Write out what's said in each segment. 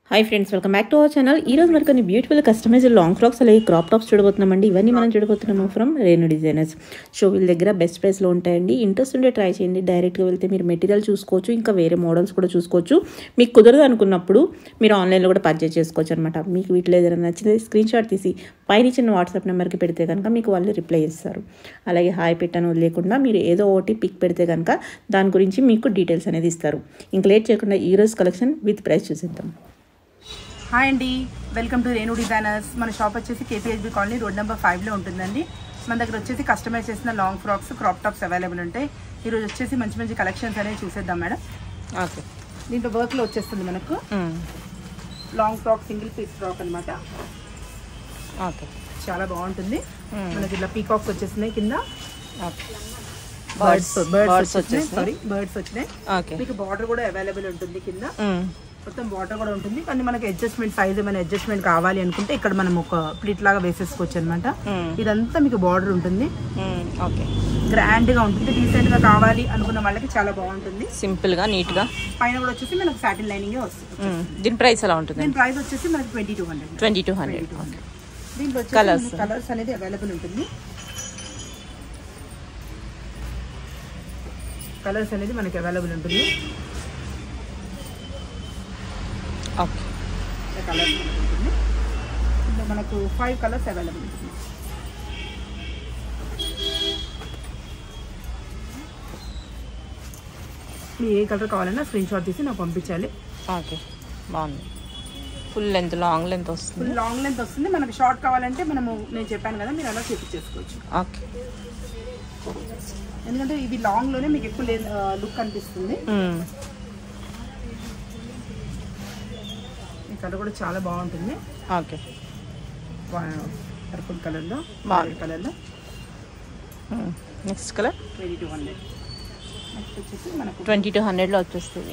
Hi friends welcome back to our channel ఈ రోజు మరి కొన్ని బ్యూటిఫుల్ కస్టమైజ్ లాంగ్ ఫ్రాక్స్ అలాగే క్రాప్ టాప్స్ చూడబోతున్నామండి ఇవన్నీ మనం చూడబోతున్నాము ఫ్రమ్ రేణు డిజైనర్స్ సో వీళ్ళ దగ్గర బెస్ట్ ప్రైస్లో ఉంటాయండి ఇంట్రెస్ట్ ఉంటే ట్రై చేయండి డైరెక్ట్గా వెళ్తే మీరు మెటీరియల్ చూసుకోవచ్చు ఇంకా వేరే మోడల్స్ కూడా చూసుకోవచ్చు మీకు కుదరదు అనుకున్నప్పుడు మీరు ఆన్లైన్లో కూడా పర్చేస్ చేసుకోవచ్చు అనమాట మీకు వీటిలో ఏదైనా నచ్చితే స్క్రీన్ షాట్ తీసి పైన ఇచ్చిన వాట్సాప్ నెంబర్కి పెడితే కనుక మీకు వాళ్ళు రిప్లై ఇస్తారు అలాగే హాయ్ పెట్టను లేకుండా మీరు ఏదో ఒకటి పిక్ పెడితే కనుక దాని గురించి మీకు డీటెయిల్స్ అనేది ఇస్తారు ఇంక లేట్ చేయకుండా ఈ రోజు కలెక్షన్ విత్ ప్రైస్ చూసేద్దాం హాయ్ అండి వెల్కమ్ టు రేణు డిజైనర్స్ మన షాప్ వచ్చేసి కేపీహెచ్బి కాలనీ రోడ్ నెంబర్ ఫైవ్లో ఉంటుందండి మన దగ్గర వచ్చేసి కస్టమైజ్ చేసిన long frocks crop tops available ఉంటాయి ఈరోజు వచ్చేసి మంచి మంచి కలెక్షన్స్ అనేవి చూసేద్దాం మేడం ఓకే దీంట్లో వర్క్లో వచ్చేస్తుంది మనకు long frock single piece frock అనమాట ఓకే చాలా బాగుంటుంది మనకి ఇట్లా పీకాక్స్ వచ్చేసినాయి కింద ఓకే బర్డ్స్ birds బర్డ్స్ వచ్చినాయి వచ్చేసినాయి. సారీ బర్డ్స్ వచ్చినాయి ఓకే మీకు బార్డర్ కూడా అవైలబుల్ ఉంటుంది కింద మొత్తం బార్డర్ కూడా ఉంటుంది కానీ మనకి అడ్జస్ట్మెంట్ సైజ్ ఏమైనా అడ్జస్ట్మెంట్ కావాలి అనుకుంటే ఇక్కడ మనం ఒక ప్లీట్ లాగా వేసేసుకోవచ్చు అనమాట ఇదంతా మీకు బార్డర్ ఉంటుంది ఓకే గ్రాండ్ గా ఉంటుంది డీసెంట్ గా కావాలి అనుకున్న వాళ్ళకి చాలా బాగుంటుంది సింపుల్గా నీట్గా పైన కూడా వచ్చేసి మనకు సాటిన్ లైనింగ్ వస్తుంది దీని ప్రైస్ ఎలా ఉంటుంది దీని ప్రైస్ వచ్చేసి మనకి twenty two hundred twenty two hundred దీంట్లో Colours. వచ్చేసి కలర్స్ అనేది అవైలబుల్ ఉంటుంది కలర్స్ అనేది మనకి అవైలబుల్ ఉంటుంది ఓకే కలర్స్ మనకు ఉంటుంది ఇందులో మనకు ఫైవ్ కలర్స్ అవైలబుల్ ఉంటుంది మీరు ఏ కలర్ కావాలన్నా స్క్రీన్ షాట్ తీసి నాకు పంపించాలి ఓకే బాగుంది ఫుల్ లెంత్ లాంగ్ లెంత్ వస్తుంది ఫుల్ లాంగ్ లెంత్ వస్తుంది మనకి షార్ట్ కావాలంటే మనము నేను చెప్పాను కదా మీరు అలా చేపించేసుకోవచ్చు ఓకే ఎందుకంటే ఇది లాంగ్ లోనే మీకు ఎక్కువ లుక్ అనిపిస్తుంది ఈ కలర్ కూడా చాలా బాగుంటుంది ఓకే పర్పుల్ కలర్లో బాగుంది. కలర్లో next colour twenty two hundred next వచ్చేసి మనకు ట్వంటీ టూ హండ్రెడ్లో వచ్చేస్తుంది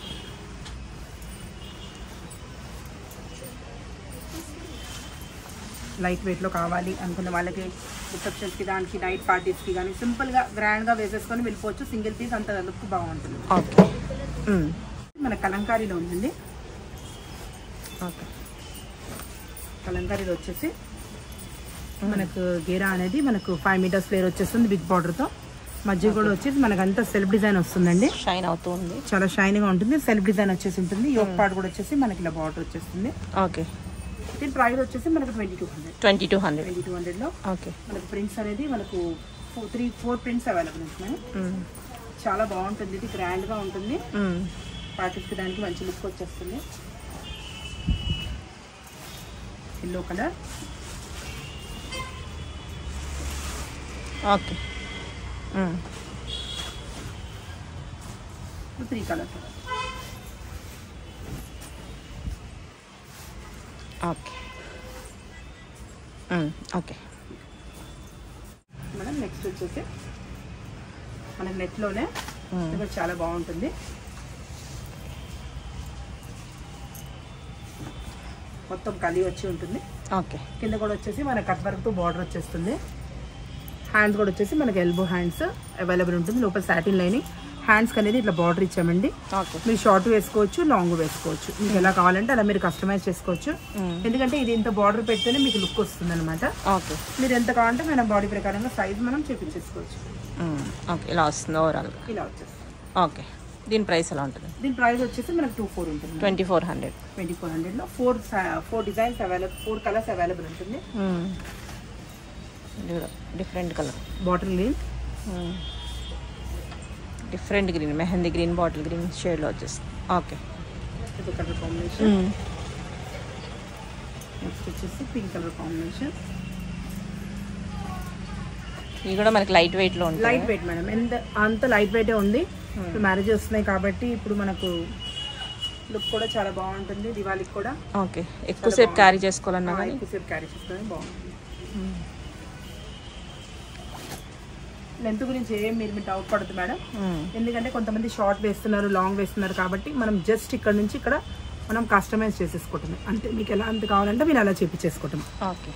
లైట్ వెయిట్లో కావాలి అనుకున్న వాళ్ళకి రిసెప్షన్స్కి దానికి నైట్ పార్టీస్కి కానీ సింపుల్గా గ్రాండ్గా వేసేసుకొని వెళ్ళిపోవచ్చు సింగిల్ పీస్ అంత లుక్ బాగుంటుంది ఓకే మన కలంకారీలో ఉంటుంది ఓకే కలంకారీలో వచ్చేసి మనకు గేరా అనేది మనకు ఫైవ్ మీటర్స్ ఫ్లేర్ వచ్చేస్తుంది బిగ్ బార్డర్తో మధ్య కూడా వచ్చేసి మనకు అంతా సెల్ఫ్ డిజైన్ వస్తుందండి షైన్ అవుతూ ఉంది చాలా షైనింగ్గా ఉంటుంది సెల్ఫ్ డిజైన్ వచ్చేసి ఉంటుంది యోగ్ పార్ట్ కూడా వచ్చేసి మనకి ఇలా బార్డర్ వచ్చేస్తుంది ఓకే దీని ప్రైస్ వచ్చేసి మనకు twenty two hundred twenty two hundred twenty two హండ్రెడ్లో ఓకే మనకు ప్రింట్స్ అనేది మనకు four three four prints available ఉన్నాయి చాలా బాగుంటుంది ఇది గ్రాండ్గా ఉంటుంది పార్టీస్కి దానికి మంచి లుక్ వచ్చేస్తుంది yellow colour okay three colours okay okay మనం నెక్స్ట్ వచ్చేసి మన నెట్లోనే ఇది కూడా చాలా బాగుంటుంది మొత్తం కలి వచ్చి ఉంటుంది ఓకే కింద కూడా వచ్చేసి మన కట్ వర్క్తో బార్డర్ వచ్చేస్తుంది హ్యాండ్స్ కూడా వచ్చేసి మనకి ఎల్బో హ్యాండ్స్ అవైలబుల్ ఉంటుంది లోపల సాటిన్ లైనింగ్ హ్యాండ్స్కి అనేది ఇట్లా బార్డర్ ఇచ్చామండి ఓకే మీరు షార్ట్ వేసుకోవచ్చు లాంగ్ వేసుకోవచ్చు మీకు ఎలా కావాలంటే అలా మీరు కస్టమైజ్ చేసుకోవచ్చు ఎందుకంటే ఇది ఇంత బార్డర్ పెడితేనే మీకు లుక్ వస్తుంది అనమాట ఓకే మీరు ఎంత కావాలంటే మన బాడీ ప్రకారంగా సైజ్ మనం చూపించేసుకోవచ్చు ఓకే ఇలా వస్తుంది ఓవరాల్గా ఇలా వచ్చేస్తుంది ఓకే దీని ప్రైస్ ఎలా ఉంటుంది దీని ప్రైస్ వచ్చేసి మనకు టూ ఫోర్ ఉంటుంది twenty four hundred twenty four హండ్రెడ్లో four four designs available four colours available ఉంటుంది different colour bottle green different green mehndi green bottle green షేడ్లో వచ్చేస్తుంది ఓకే ఇది కలర్ కాంబినేషన్ నెక్స్ట్ వచ్చేసి పింక్ కలర్ కాంబినేషన్ ఇవి కూడా మనకి లైట్ వెయిట్లో ఉంటాయి లైట్ వెయిట్ మేడం ఎంత అంత లైట్ వెయిటే ఉంది ఇప్పుడు మ్యారేజ్ వస్తున్నాయి కాబట్టి ఇప్పుడు మనకు లుక్ కూడా చాలా బాగుంటుంది దివాళీకి కూడా ఓకే ఎక్కువసేపు క్యారీ చేసుకోవాలన్నా కానీ ఎక్కువసేపు క్యారీ చేసుకొని బాగుంటుంది లెంత్ గురించి ఏం మీరు మీరు డౌట్ పడదు మేడం ఎందుకంటే కొంతమంది షార్ట్ వేస్తున్నారు లాంగ్ వేస్తున్నారు కాబట్టి మనం జస్ట్ ఇక్కడ నుంచి ఇక్కడ మనం కస్టమైజ్ చేసేసుకుంటాం అంటే మీకు ఎలా అంత కావాలంటే మీరు అలా చేపించేసుకుంటాం ఓకే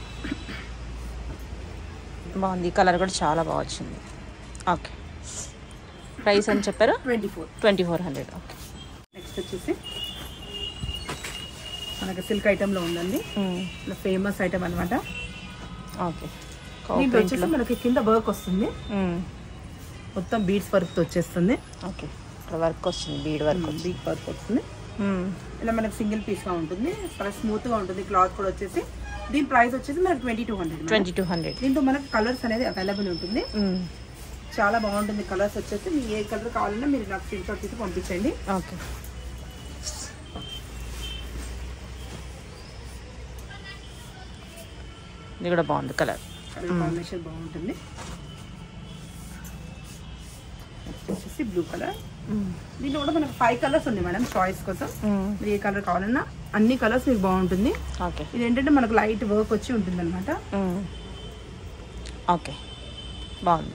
బాగుంది ఈ కలర్ కూడా చాలా బాగా వచ్చింది ఓకే ప్రైస్ అని చెప్పారు twenty four twenty four hundred okay next వచ్చేసి మనకి సిల్క్ ఐటెంలో ఉందండి ఇలా ఫేమస్ ఐటమ్ అనమాట ఓకే దీంట్లో వచ్చేసి మనకి కింద వర్క్ వస్తుంది మొత్తం బీడ్స్ వర్క్ వచ్చేస్తుంది ఓకే ఇక్కడ వర్క్ వస్తుంది బీడ్ వర్క్ బీడ్ వర్క్ వస్తుంది ఇలా మనకి సింగిల్ పీస్ గా ఉంటుంది చాలా స్మూత్ గా ఉంటుంది క్లాత్ కూడా వచ్చేసి దీని ప్రైస్ వచ్చేసి మనకి twenty two hundred twenty two hundred దీంట్లో మనకి కలర్స్ అనేది అవైలబుల్ ఉంటుంది చాలా బాగుంటుంది కలర్స్ వచ్చేసి మీకు ఏ కలర్ కావాలన్నా మీరు నాకు స్క్రీన్ షాట్ తీసి పంపించండి ఓకే ఇది కూడా బాగుంది కలర్ కలర్ కాంబినేషన్ బాగుంటుంది Next వచ్చేసి బ్లూ కలర్ దీంట్లో కూడా మనకి ఫైవ్ కలర్స్ ఉన్నాయి మేడం చాయిస్ కోసం మీరు ఏ కలర్ కావాలన్నా అన్ని కలర్స్ మీకు బాగుంటుంది ఓకే ఇది ఏంటంటే మనకు లైట్ వర్క్ వచ్చి ఉంటుంది అనమాట ఓకే బాగుంది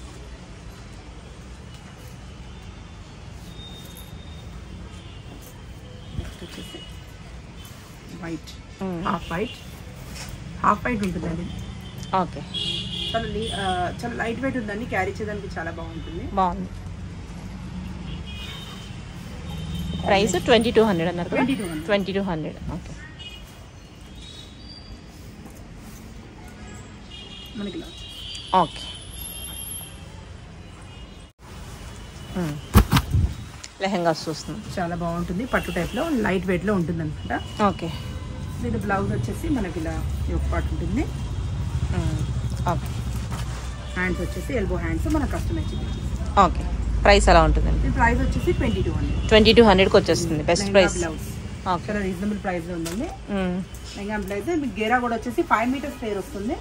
నెక్స్ట్ వచ్చేసి white half white half white ఉంటుందండి ఓకే చాలా లీ- ఆ, చాలా లైట్ వెయిట్ ఉందండి క్యారీ చేయడానికి చాలా బాగుంటుంది బాగుంది ప్రైస్ ట్వంటీ టూ హండ్రెడ్ అన్నారు కదా twenty two hundred twenty two hundred okay మనకి ఇలా వచ్చేసి. ఓకే లెహెంగాస్ చూస్తున్నాం చాలా బాగుంటుంది పట్టు టైప్లో లైట్ వెయిట్లో ఉంటుంది అనమాట ఓకే దీని బ్లౌజ్ వచ్చేసి మనకి ఇలా ఈ ఒక పార్ట్ ఉంటుంది ఓకే హ్యాండ్స్ వచ్చేసి ఎల్బో హ్యాండ్స్ మన కస్టమైజ్ ఓకే ప్రైస్ ఎలా ఉంటుందండి దీని ప్రైస్ వచ్చేసి twenty two hundred twenty two హండ్రెడ్కి వచ్చేస్తుంది బెస్ట్ ప్రైస్ బ్లౌజ్ ఓకే చాలా రీజనబుల్ ప్రైస్లో ఉందండి లెహంగా బ్లౌజ్ మీకు గేరా కూడా వచ్చేసి ఫైవ్ మీటర్స్ పేర్ వస్తుంది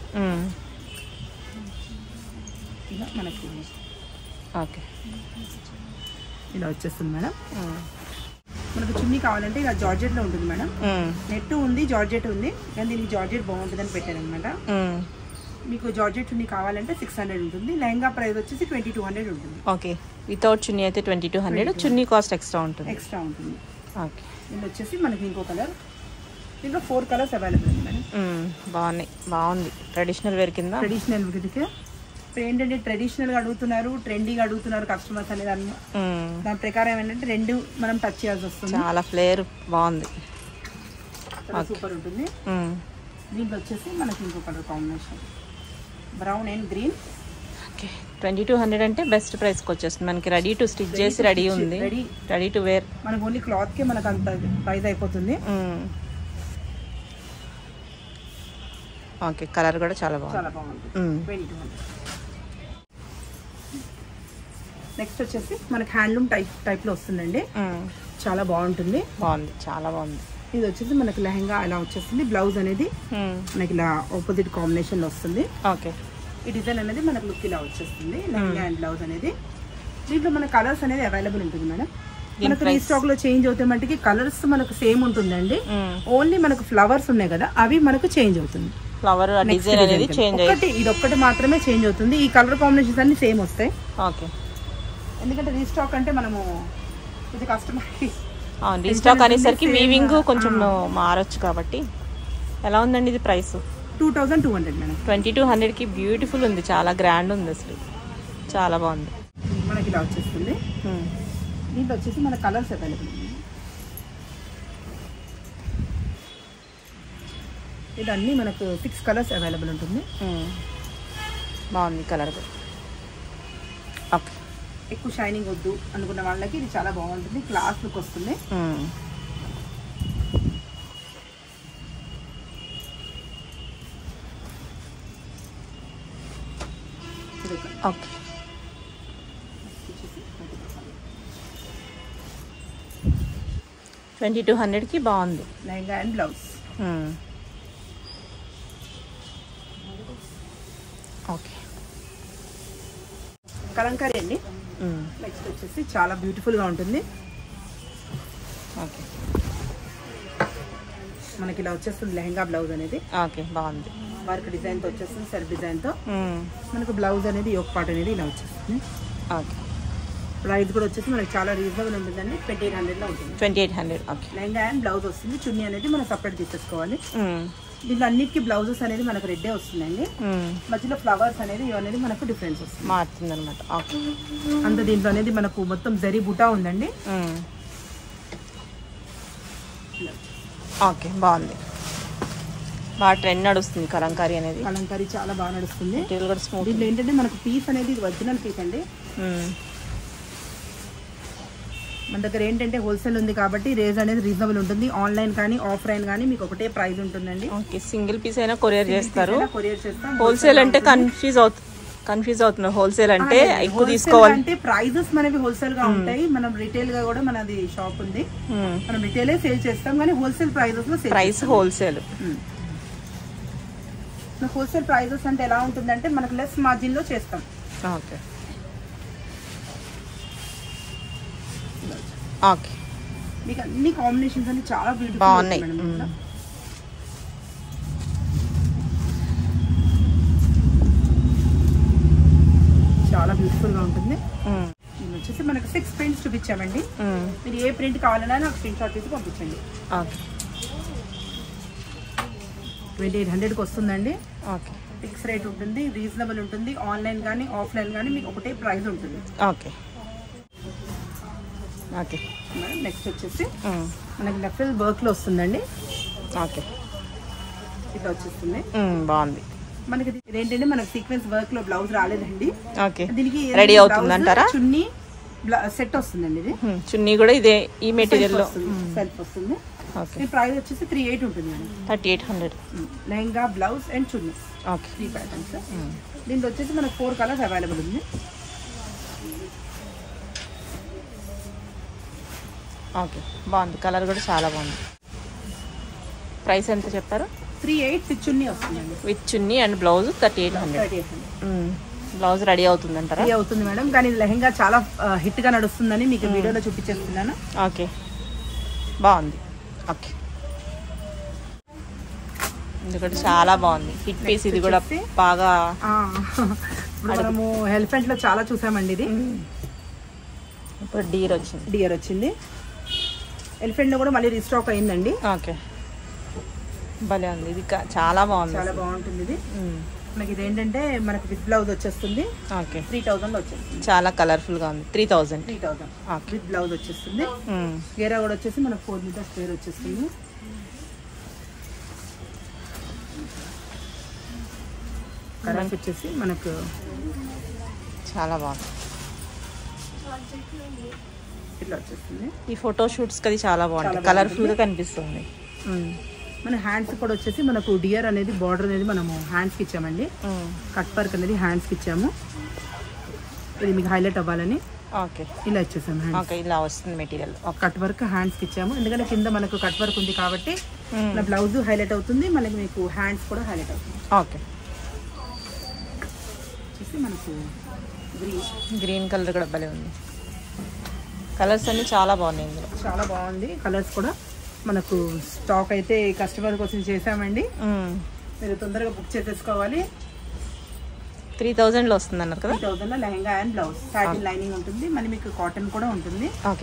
ఇలా మనకి ఓకే ఇలా వచ్చేస్తుంది మేడం మనకు చున్నీ కావాలంటే ఇలా జార్జెట్లో ఉంటుంది మేడం నెట్ ఉంది జార్జెట్ ఉంది కానీ దీనికి జార్జెట్ బాగుంటుందని పెట్టాను అనమాట మీకు జార్జెట్ చున్నీ కావాలంటే సిక్స్ హండ్రెడ్ ఉంటుంది లెహంగా ప్రైస్ వచ్చేసి ట్వంటీ టూ హండ్రెడ్ ఉంటుంది ఓకే వితౌట్ చున్నీ అయితే twenty two hundred chunni cost extra ఉంటుంది ఎక్స్ట్రా ఉంటుంది ఓకే దీనిలో వచ్చేసి మనకి ఇంకో కలర్ దీంట్లో ఫోర్ కలర్స్ అవైలబుల్ ఉంది మేడం బాగున్నాయి బాగుంది ట్రెడిషనల్ వేర్ కింద ట్రెడిషనల్ వీటికి ఇప్పుడు ఏంటంటే ట్రెడిషనల్గా అడుగుతున్నారు ట్రెండీగా అడుగుతున్నారు కస్టమర్స్ అనేది అన్న మ్మ్. దాని ప్రకారం ఏంటంటే రెండు మనం టచ్ చేయాల్సి వస్తుంది చాలా ఫ్లేర్ బాగుంది చాలా సూపర్ ఉంటుంది మ్మ్. దీంట్లో వచ్చేసి మనకి ఇంకో colour combination brown and green okay twenty two hundred అంటే బెస్ట్ ప్రైస్కి వచ్చేస్తుంది మనకి రెడీ టు స్టిచ్ చేసి రెడీ ఉంది రెడీ రెడీ టు వేర్ మనకు ఓన్లీ క్లాత్కే మనకు అంత ప్రైస్ అయిపోతుంది ఓకే కలర్ కూడా చాలా బాగుంది చాలా బాగుంటుంది hmm. Twenty two hundred next వచ్చేసి మనకి హ్యాండ్లూమ్ టైప్ టైప్లో వస్తుందండి మ్మ్. చాలా బాగుంటుంది బాగుంది చాలా బాగుంది ఇది వచ్చేసి మనకి లెహంగా ఇలా వచ్చేస్తుంది బ్లౌజ్ అనేది మ్మ్. మనకి ఇలా ఆపోజిట్ కాంబినేషన్లో వస్తుంది ఓకే ఈ డిజైన్ అనేది మనకు లుక్ ఇలా వచ్చేస్తుంది లెహంగా అండ్ బ్లౌజ్ అనేది దీంట్లో మన కలర్స్ అనేది అవైలబుల్ ఉంటుంది మేడం మనకు రీస్టాక్ లో చేంజ్ అవుతే మటుకి కలర్స్ మనకు సేమ్ ఉంటుందండి మ్మ్. ఓన్లీ మనకు ఫ్లవర్స్ ఉన్నాయి కదా అవి మనకు చేంజ్ అవుతుంది ఫ్లవర్ డిజైన్ అనేది చేంజ్ అయ్యి ఒకటి ఇది ఒక్కటి మాత్రమే చేంజ్ అవుతుంది ఈ కలర్ కాంబినేషన్స్ అన్ని సేమ్ వస్తాయి ఓకే ఎందుకంటే రీస్టాక్ అంటే మనము ఇది కస్టమర్ రీస్టాక్ అనేసరికి వీవింగ్ కొంచెం మారొచ్చు కాబట్టి ఎలా ఉందండి ఇది price two thousand two hundred madam twenty two హండ్రెడ్కి బ్యూటిఫుల్ ఉంది చాలా గ్రాండ్ ఉంది అసలు చాలా బాగుంది మనకి ఇలా వచ్చేస్తుంది మ్మ్. దీంట్లో వచ్చేసి మన కలర్స్ అవైలబుల్ ఉన్నాయి ఇదన్నీ మనకు సిక్స్ కలర్స్ అవైలబుల్ ఉంటుంది మ్మ్. బాగుంది కలర్ కూడా ఓకే ఎక్కువ షైనింగ్ వద్దు అనుకున్న వాళ్ళకి ఇది చాలా బాగుంటుంది క్లాస్ లుక్ వస్తుంది మ్మ్. ఇది ఒక ఓకే వచ్చేసి ట్వంటీ టూ హండ్రెడ్కి బాగుంది lehenga and blouse hmm. Okay Kalamkari అండి మ్మ్. నెక్స్ట్ వచ్చేసి చాలా beautiful గా ఉంటుంది ఓకే మనకి ఇలా వచ్చేస్తుంది లెహంగా బ్లౌజ్ అనేది ఓకే బాగుంది వర్క్ డిజైన్తో వచ్చేస్తుంది సెల్ఫ్ డిజైన్తో మ్మ్. మనకు బ్లౌజ్ అనేది ఒక పార్ట్ అనేది ఇలా వచ్చేస్తుంది ఓకే ప్రైస్ కూడా వచ్చేసి మనకి చాలా రీజనబుల్ ఉంటుందండి ట్వంటీ ఎయిట్ హండ్రెడ్లో ఉంటుంది twenty eight hundred okay lehenga and blouse వస్తుంది చున్నీ అనేది మనం సపరేట్ తీసేసుకోవాలి మ్మ్. దీంట్లో అన్నిటికీ బ్లౌజెస్ అనేది మనకు రెడ్డే వస్తుందండి మ్మ్. మధ్యలో ఫ్లవర్స్ అనేది ఇవి అనేది మనకు డిఫరెన్స్ వస్తుంది మారుతుంది అనమాట ఓకే అంత దీంట్లో అనేది మనకు మొత్తం జరీ బుటా ఉందండి మ్మ్. ఇలా. ఓకే బాగుంది బాగా ట్రెండ్ నడుస్తుంది కలంకారీ అనేది కలంకారీ చాలా బాగా నడుస్తుంది మెటీరియల్ కూడా స్మూత్ దీంట్లో ఏంటంటే మనకు పీస్ అనేది ఇది ఒరిజినల్ పీస్ అండి మన దగ్గర ఏంటంటే హోల్సేల్ ఉంది కాబట్టి రేజ్ అనేది రీజనబుల్ ఉంటుంది ఆన్లైన్ కానీ ఆఫ్లైన్ కానీ మీకు ఒకటే ప్రైస్ ఉంటుందండి ఓకే సింగిల్ పీస్ అయినా కొరియర్ చేస్తారు కొరియర్ చేస్తాం హోల్సేల్ అంటే కన్ఫ్యూజ్ అవుతుంది కన్ఫ్యూజ్ అవుతున్నారు హోల్సేల్ అంటే ఎక్కువ Wholesale తీసుకోవాలి అంటే ప్రైజెస్ మనవి హోల్సేల్ గా ఉంటాయి మనం రిటైల్ గా కూడా మనది షాప్ ఉంది మనం రిటైలే సేల్ చేస్తాం కానీ హోల్సేల్ ప్రైజెస్ లో sale price wholesale wholesale prices అంటే ఎలా ఉంటుందంటే మనకు లెస్ మార్జిన్ లో చేస్తాం ఓకే ఓకే మీకు అన్ని కాంబినేషన్స్ అన్ని చాలా బ్యూటిఫుల్ బాగున్నాయి. మేడం ఇట్లా. చాలా బ్యూటిఫుల్ గా ఉంటుంది ఇది వచ్చేసి మనకు సిక్స్ ప్రింట్స్ చూపించామండి మీరు ఏ ప్రింట్ కావాలన్నా నాకు స్క్రీన్ షాట్ తీసి పంపించండి ఓకే ట్వంటీ ఎయిట్ హండ్రెడ్కి వస్తుందండి ఓకే ఫిక్స్ రేట్ ఉంటుంది రీజనబుల్ ఉంటుంది ఆన్లైన్ కానీ ఆఫ్లైన్ కానీ మీకు ఒకటే ప్రైస్ ఉంటుంది ఓకే ఓకే మేడం నెక్స్ట్ వచ్చేసి మనకి నఫిల్ వర్క్లో వస్తుందండి ఓకే ఇట్లా వచ్చేస్తుంది బాగుంది మనకి ఇది ఏంటంటే మనకి సీక్వెన్స్ వర్క్ లో బ్లౌజ్ రాలేదండి ఓకే దీనికి రెడీ అవుతుందంటారా చున్నీ సెట్ వస్తుందండి ఇది ఉమ్, చున్నీ కూడా ఇదే ఈ మెటీరియల్లో సెల్ఫ్ వస్తుంది ఓకే ఈ ప్రైస్ వచ్చేసి త్రీ ఎయిట్ ఉంటుంది madam thirty eight hundred lehenga blouse and chunni okay three patterns దీంట్లో వచ్చేసి మనకు ఫోర్ కలర్స్ అవైలబుల్ ఉంది ఓకే బాగుంది కలర్ కూడా చాలా బాగుంది ప్రైస్ ఎంత చెప్పారు త్రీ ఎయిట్ విత్ చున్నీ వస్తుందండి with chunni and blouse thirty eight hundred thirty eight blouse ready అవుతుందంటారా ఫ్రీ అవుతుంది మేడం కానీ ఇది లెహంగా చాలా హిట్ గా నడుస్తుందని మీకు వీడియోలో చూపించేస్తున్నాను ఓకే బాగుంది ఓకే ఎందుకంటే చాలా బాగుంది హిట్ పీస్ ఇది కూడా వచ్చేసి- బాగా ఆ, ఇప్పుడు మనము ఎలిఫెంట్ లో చాలా చూసామండి ఇది ఇప్పుడు డీర్ వచ్చింది డియర్ వచ్చింది ఎలిఫెంట్ లో కూడా మళ్ళీ రీస్టాక్ అయిందండి ఓకే భలే ఉంది ఇది కా- చాలా బాగుంది చాలా బాగుంటుంది ఇది మ్మ్. మనకి ఇది ఏంటంటే మనకి విత్ బ్లౌజ్ వచ్చేస్తుంది ఓకే త్రీ థౌసండ్ లో వచ్చేస్తుంది చాలా కలర్ఫుల్ గా ఉంది three thousand three thousand okay with blouse వచ్చేస్తుంది గేరా కూడా వచ్చేసి మనకు ఫోర్ మీటర్స్ స్క్వేర్ వచ్చేస్తుంది కలర్స్ వచ్చేసి మనకు చాలా బాగుంది ఇట్లా వచ్చేస్తుంది ఈ ఫోటో షూట్స్ అది చాలా బాగుంది చాలా కలర్ఫుల్ గా కనిపిస్తుంది మన హ్యాండ్స్ కూడా వచ్చేసి మనకు డియర్ అనేది బార్డర్ అనేది మనము హ్యాండ్స్ కి ఇచ్చామండి కట్ వర్క్ అనేది హ్యాండ్స్ కి ఇచ్చాము ఇది మీకు హైలైట్ అవ్వాలని ఓకే ఇలా ఇచ్చేసాము హ్యాండ్స్ ఓకే ఇలా వస్తుంది మెటీరియల్ కట్ వర్క్ హ్యాండ్స్ కి ఇచ్చాము ఎందుకంటే కింద మనకు కట్ వర్క్ ఉంది కాబట్టి మన బ్లౌజ్ హైలైట్ అవుతుంది మనకి మీకు హ్యాండ్స్ కూడా హైలైట్ అవుతుంది ఓకే వచ్చేసి మనకు గ్రీన్ గ్రీన్ కలర్ కూడా భలే ఉంది కలర్స్ అన్ని చాలా బాగున్నాయి ఇందులో చాలా బాగుంది కలర్స్ కూడా మనకు స్టాక్ అయితే కస్టమర్ కోసం చేసామండి మీరు తొందరగా బుక్ చేసేసుకోవాలి త్రీ థౌజండ్లో వస్తుంది అన్నారు కదా త్రీ థౌసండ్ లో lehenga and blouse satin lining ఉంటుంది మళ్ళీ మీకు కాటన్ కూడా ఉంటుంది ఓకే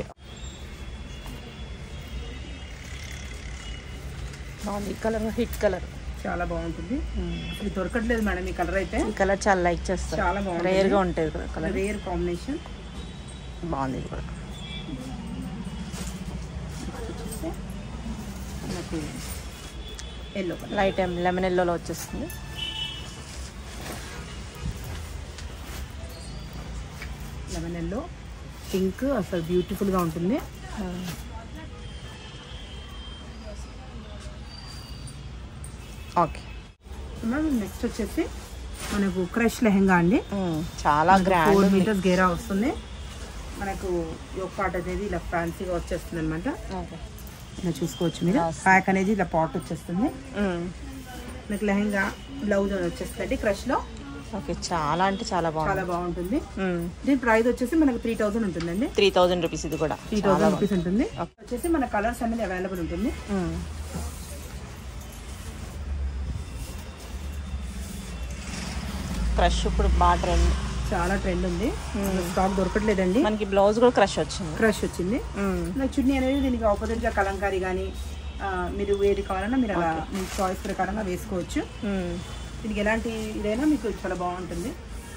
బాగుంది ఈ కలర్ హిట్ కలర్ చాలా బాగుంటుంది ఇది దొరకట్లేదు మేడం ఈ కలర్ అయితే ఈ కలర్ చాలా లైక్ చేస్తారు చాలా బాగుంటుంది. రేర్గా ఉంటుంది కదా కలర్ రేర్ కాంబినేషన్ బాగుంది ఇది కూడా వచ్చేస్తే మనకు ఎల్లో కలర్ లైట్ లెమన్ ఎల్లోలో వచ్చేస్తుంది లెమన్ ఎల్లో పింక్ అసలు బ్యూటిఫుల్ గా ఉంటుంది ఓకే మ్యామ్ నెక్స్ట్ వచ్చేసి మనకు క్రష్ లెహంగా అండి చాలా గ్రాండ్ ఫోర్ ఉంది మీటర్స్ గేరా వస్తుంది మనకు యోగ్ పార్ట్ అనేది ఇలా ఫ్యాన్సీగా వచ్చేస్తుంది అనమాట ఓకే ఇలా చూసుకోవచ్చు మీరు Yes. ప్యాక్ అనేది ఇలా పాట్ వచ్చేస్తుంది మనకి లెహంగా బ్లౌజ్ అని వచ్చేస్తుంది క్రష్ లో ఓకే చాలా అంటే చాలా చాలా బాగుంది బాగుంటుంది దీని ప్రైస్ వచ్చేసి మనకు త్రీ థౌసండ్ ఉంటుందండి త్రీ థౌజండ్ రూపీస్ ఇది కూడా త్రీ చాలా థౌసండ్ రూపీస్ ఉంటుంది వచ్చేసి మన కలర్స్ అనేది అవైలబుల్ ఉంటుంది బాగుంది. క్రష్ ఇప్పుడు బాగా ట్రెండ్ చాలా ట్రెండ్ ఉంది స్టాక్ దొరకట్లేదండి మనకి బ్లౌజ్ కూడా క్రష్ వచ్చింది క్రష్ వచ్చింది నాకు చున్నీ అనేది దీనికి ఆపోజిట్ గా కలంకారీ కానీ మీరు ఏది కావాలన్నా మీరు అలా మీ చాయిస్ ప్రకారంగా వేసుకోవచ్చు దీనికి ఎలాంటి ఇదైనా మీకు చాలా బాగుంటుంది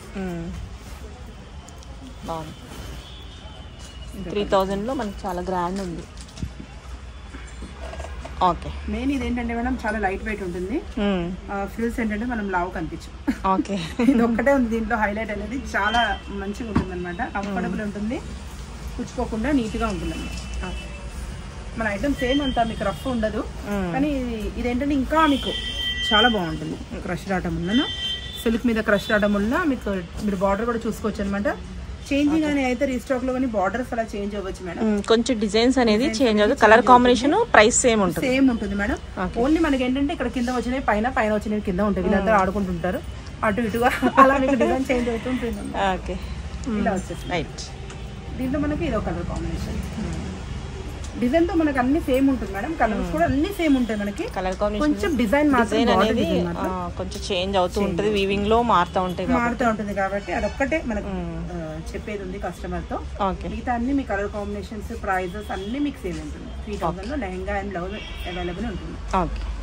బాగుంది త్రీ థౌజండ్లో మనకి చాలా గ్రాండ్ ఉంది ఓకే మెయిన్ ఇది ఏంటంటే మేడం చాలా లైట్ వెయిట్ ఉంటుంది ఫ్రిల్స్ ఏంటంటే మనం లావు కనిపించు ఓకే ఇది ఒక్కటే ఉంది దీంట్లో హైలైట్ అనేది చాలా మంచిగా ఉంటుంది అనమాట కంఫర్టబుల్ ఉంటుంది పుచ్చుకోకుండా నీట్గా ఉంటుంది అనమాట మన ఐటమ్ సేమ్ అంతా మీకు రఫ్ ఉండదు కానీ ఇది- ఇదేంటంటే ఇంకా మీకు చాలా బాగుంటుంది క్రష్ రావటం వలన సిల్క్ మీద క్రష్ రావడం వలన మీకు మీరు బార్డర్ కూడా చూసుకోవచ్చు అనమాట చేంజింగ్ అని అయితే రీస్టాక్ లో కానీ బార్డర్స్ అలా చేంజ్ అవ్వచ్చు మేడం కొంచెం డిజైన్స్ అనేది చేంజ్ అవుతుంది కలర్ కాంబినేషన్ ప్రైస్ సేమ్ ఉంటుంది సేమ్ ఉంటుంది మేడం ఓన్లీ మనకి ఏంటంటే ఇక్కడ కింద వచ్చినవి పైన పైన వచ్చినవి కింద ఉంటాయి వీళ్ళందరూ ఆడుకుంటుంటారు అటు ఇటుగా అలా మీకు డిజైన్ చేంజ్ అవుతుంటుంది ఓకే ఇలా వచ్చేసి రైట్ దీంట్లో మనకి ఇదో కలర్ కాంబినేషన్ డిజైన్ తో మనకి అన్ని సేమ్ ఉంటుంది మేడం కలర్స్ కూడా అన్ని సేమ్ ఉంటాయి మనకి కలర్ కాంబినేషన్ కొంచెం డిజైన్ మాత్రం డిజైన్ border అనేది design ఆ, మాత్రం కొంచెం చేంజ్ అవుతూ ఉంటుంది వీవింగ్ లో మారుతూ ఉంటాయి కాబట్టి మారుతూ ఉంటుంది కాబట్టి అదొక్కటే మనకి ఆ, చెప్పేది ఉంది కస్టమర్ తో ఓకే మిగతా అన్ని మీ కలర్ కాంబినేషన్స్ ప్రైజెస్ అన్ని మీకు సేమ్ ఉంటుంది త్రీ థౌసండ్ లో లెహంగా అండ్ బ్లౌజ్ అవైలబుల్ ఉంటుంది ఓకే